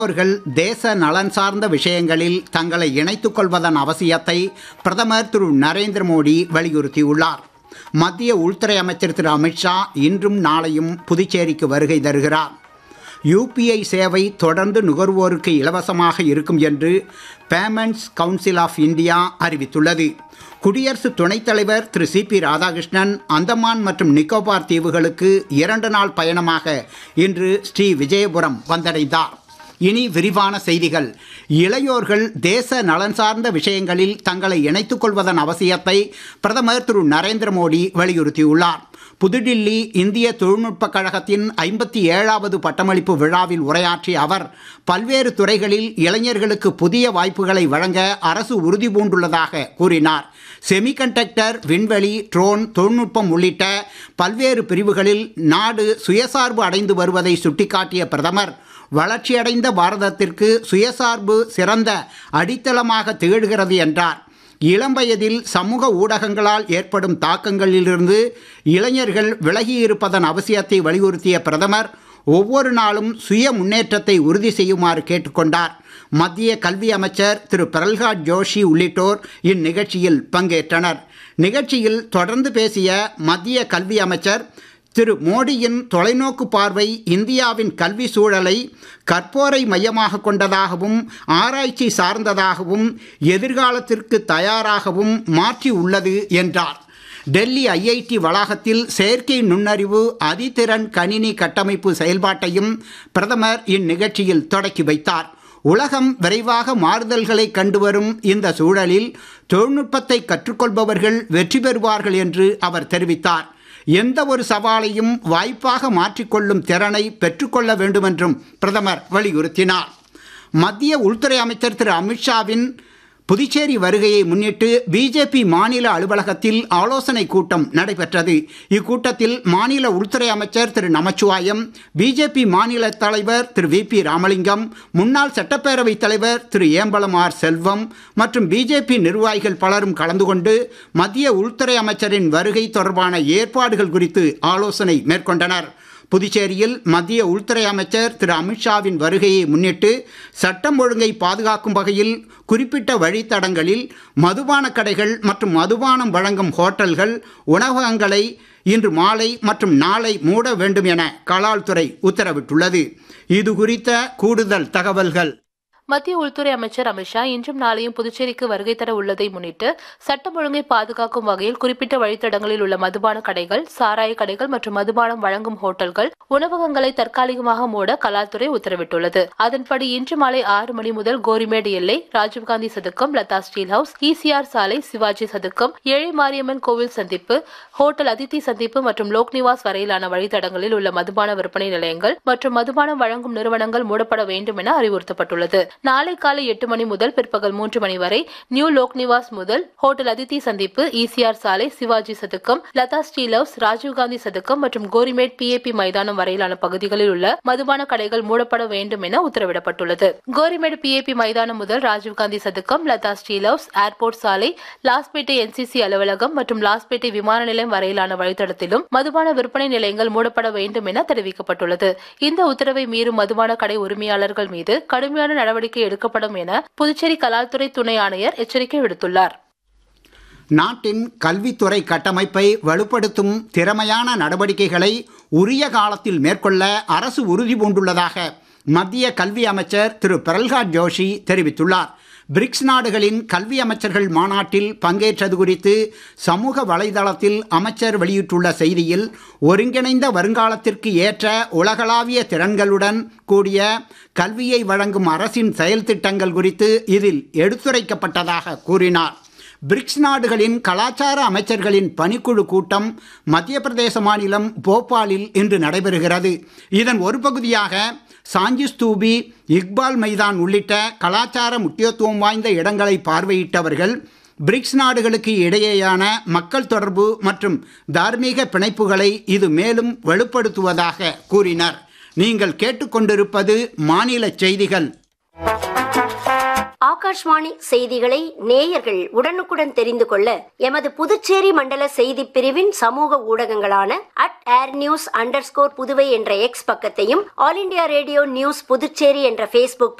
அவர்கள் தேச நலன் சார்ந்த விஷயங்களில் தங்களை இணைத்துக் கொள்வதன் அவசியத்தை பிரதமர் திரு நரேந்திர மோடி வலியுறுத்தியுள்ளார் மத்திய உள்துறை அமைச்சர் திரு அமித்ஷா இன்றும் நாளையும் புதுச்சேரிக்கு வருகை தருகிறார் யூபிஐ சேவை தொடர்ந்து நுகர்வோருக்கு இலவசமாக இருக்கும் என்று பேமெண்ட்ஸ் கவுன்சில் ஆஃப் இந்தியா அறிவித்துள்ளது குடியரசு துணைத் தலைவர் திரு சி பி ராதாகிருஷ்ணன் அந்தமான் மற்றும் நிக்கோபார் தீவுகளுக்கு இரண்டு நாள் பயணமாக இன்று ஸ்ரீ விஜயபுரம் வந்தடைந்தார் இனி விரிவான செய்திகள் இளையோர்கள் தேச நலன் சார்ந்த விஷயங்களில் தங்களை இணைத்துக் கொள்வதன் அவசியத்தை பிரதமர் திரு நரேந்திர மோடி வலியுறுத்தியுள்ளார் புதுடில்லி இந்திய தொழில்நுட்பக் கழகத்தின் ஐம்பத்தி ஏழாவது பட்டமளிப்பு விழாவில் உரையாற்றிய அவர் பல்வேறு துறைகளில் இளைஞர்களுக்கு புதிய வாய்ப்புகளை வழங்க அரசு உறுதி பூண்டுள்ளதாக கூறினார் செமிகண்டக்டர் விண்வெளி ட்ரோன் தொழில்நுட்பம் உள்ளிட்ட பல்வேறு பிரிவுகளில் நாடு சுயசார்பு அடைந்து வருவதை சுட்டிக்காட்டிய பிரதமர் வளர்ச்சியடைந்த பாரதத்திற்கு சுயசார்பு சிறந்த அடித்தளமாக திகழ்கிறது என்றார் இளம் வயதில் சமூக ஊடகங்களால் ஏற்படும் தாக்கங்களிலிருந்து இளைஞர்கள் விலகியிருப்பதன் அவசியத்தை வலியுறுத்திய பிரதமர் ஒவ்வொரு நாளும் சுய முன்னேற்றத்தை உறுதி செய்யுமாறு கேட்டுக்கொண்டார் மத்திய கல்வி அமைச்சர் திரு பிரல்ஹாத் ஜோஷி உள்ளிட்டோர் இந்நிகழ்ச்சியில் பங்கேற்றனர் நிகழ்ச்சியில் தொடர்ந்து பேசிய மத்திய கல்வி அமைச்சர் திரு மோடியின் தொலைநோக்கு பார்வை இந்தியாவின் கல்வி சூழலை கற்போரை மையமாக கொண்டதாகவும் ஆராய்ச்சி சார்ந்ததாகவும் எதிர்காலத்திற்கு தயாராகவும் மாற்றி உள்ளது என்றார் டெல்லி ஐஐடி வளாகத்தில் செயற்கை நுண்ணறிவு அதிதிறன் கணினி கட்டமைப்பு செயல்பாட்டையும் பிரதமர் இந்நிகழ்ச்சியில் தொடக்கி வைத்தார் உலகம் விரைவாக மாறுதல்களை கண்டுவரும் இந்த சூழலில் தொழில்நுட்பத்தை கற்றுக்கொள்பவர்கள் வெற்றி பெறுவார்கள் என்று அவர் தெரிவித்தார் எந்த ஒரு சவாலையும் வாய்ப்பாக மாற்றிக்கொள்ளும் திறனை பெற்றுக்கொள்ள வேண்டுமென்றும் பிரதமர் வலியுறுத்தினார் மத்திய உள்துறை அமைச்சர் திரு அமித்ஷாவின் புதுச்சேரி வருகையை முன்னிட்டு பிஜேபி மாநில அலுவலகத்தில் ஆலோசனை கூட்டம் நடைபெற்றது இக்கூட்டத்தில் மாநில உள்துறை அமைச்சர் திரு நமச்சிவாயம் பிஜேபி மாநில தலைவர் திரு வி பி ராமலிங்கம் முன்னாள் சட்டப்பேரவைத் தலைவர் திரு ஏம்பலம் ஆர் செல்வம் மற்றும் பிஜேபி நிர்வாகிகள் பலரும் கலந்து கொண்டு மத்திய உள்துறை அமைச்சரின் வருகை தொடர்பான ஏற்பாடுகள் குறித்து ஆலோசனை மேற்கொண்டனர் புதுச்சேரியில் மத்திய உள்துறை அமைச்சர் திரு அமித்ஷாவின் வருகையை முன்னிட்டு சட்டம் ஒழுங்கை பாதுகாக்கும் வகையில் குறிப்பிட்ட வழித்தடங்களில் மதுபான கடைகள் மற்றும் மதுபானம் வழங்கும் ஹோட்டல்கள் உணவகங்களை இன்று மாலை மற்றும் நாளை மூட வேண்டும் என கலால்துறை உத்தரவிட்டுள்ளது இது குறித்த கூடுதல் தகவல்கள் மத்திய உள்துறை அமைச்சர் அமித்ஷா இன்றும் நாளையும் புதுச்சேரிக்கு வருகை தர உள்ளதை முன்னிட்டு சட்டம் ஒழுங்கை பாதுகாக்கும் வகையில் குறிப்பிட்ட வழித்தடங்களில் உள்ள மதுபான கடைகள் சாராய கடைகள் மற்றும் மதுபானம் வழங்கும் ஹோட்டல்கள் உணவகங்களை தற்காலிகமாக மூட கலால்துறை உத்தரவிட்டுள்ளது அதன்படி இன்று மாலை ஆறு மணி முதல் கோரிமேடு எல்லை ராஜீவ்காந்தி சதுக்கம் லதா ஸ்டீல் ஹவுஸ் இசிஆர் சாலை சிவாஜி சதுக்கம் ஏழை மாரியம்மன் கோவில் சந்திப்பு ஹோட்டல் அதித்தி சந்திப்பு மற்றும் லோக்நிவாஸ் வரையிலான வழித்தடங்களில் உள்ள மதுபான விற்பனை நிலையங்கள் மற்றும் மதுபானம் வழங்கும் நிறுவனங்கள் மூடப்பட வேண்டும் என அறிவுறுத்தப்பட்டுள்ளது நாளை காலை எட்டு மணி முதல் பிற்பகல் மூன்று மணி வரை நியூ லோக் நிவாஸ் முதல் ஹோட்டல் அதித்தி சந்திப்பு இசிஆர் சாலை சிவாஜி சதுக்கம் லதா ஸ்டீல் ஹவுஸ் ராஜீவ்காந்தி சதுக்கம் மற்றும் கோரிமேட் பிஏபி மைதானம் வரையிலான பகுதிகளில் உள்ள மதுபான கடைகள் மூடப்பட வேண்டும் என உத்தரவிடப்பட்டுள்ளது கோரிமேடு பிஏபி மைதானம் முதல் ராஜீவ்காந்தி சதுக்கம் லதா ஸ்டீல் ஹவுஸ் ஏர்போர்ட் சாலை லாஸ்பேட்டை என்சிசி அலுவலகம் மற்றும் லாஸ்பேட்டை விமான நிலையம் வரையிலான வழித்தடத்திலும் மதுபான விற்பனை நிலையங்கள் மூடப்பட வேண்டும் என தெரிவிக்கப்பட்டுள்ளது இந்த உத்தரவை மீறும் மதுபான கடை உரிமையாளர்கள் மீது கடுமையான நடவடிக்கை எடுக்கப்படும் என புதுச்சேரி கலால்துறை துணை ஆணையர் எச்சரிக்கை விடுத்துள்ளார் நாட்டின் கல்வித்துறை கட்டமைப்பை வலுப்படுத்தும் திறமையான நடவடிக்கைகளை உரிய காலத்தில் மேற்கொள்ள அரசு உறுதி பூண்டுள்ளதாக மத்திய கல்வி அமைச்சர் திரு பிரல்ஹாத் ஜோஷி தெரிவித்துள்ளார் பிரிக்ஸ் நாடுகளின் கல்வி அமைச்சர்கள் மாநாட்டில் பங்கேற்றது குறித்து சமூக வலைதளத்தில் அமைச்சர் வெளியிட்டுள்ள செய்தியில் ஒருங்கிணைந்த வருங்காலத்திற்கு ஏற்ற உலகளாவிய திறன்களுடன் கூடிய கல்வியை வழங்கும் அரசின் செயல் திட்டங்கள் குறித்து இதில் எடுத்துரைக்கப்பட்டதாக கூறினார் பிரிக்ஸ் நாடுகளின் கலாச்சார அமைச்சர்களின் பணிக்குழு கூட்டம் மத்திய பிரதேச மாநிலம் போபாலில் இன்று நடைபெறுகிறது இதன் ஒரு பகுதியாக சாஞ்சி ஸ்தூபி இக்பால் மைதான் உள்ளிட்ட கலாச்சார முக்கியத்துவம் வாய்ந்த இடங்களை பார்வையிட்டவர்கள் பிரிக்ஸ் நாடுகளுக்கு இடையேயான மக்கள் தொடர்பு மற்றும் தார்மீக பிணைப்புகளை இது மேலும் வலுப்படுத்துவதாக கூறினர் நீங்கள் கேட்டுக்கொண்டிருப்பது மாநில செய்திகள் ஆகாஷ்வாணி செய்திகளை நேயர்கள் உடனுக்குடன் தெரிந்து கொள்ள எமது புதுச்சேரி மண்டல செய்தி பிரிவின் சமூக ஊடகங்களான at air news under Puduvai என்ற எக்ஸ் பக்கத்தையும் all India radio news Puducherry என்ற ஃபேஸ்புக்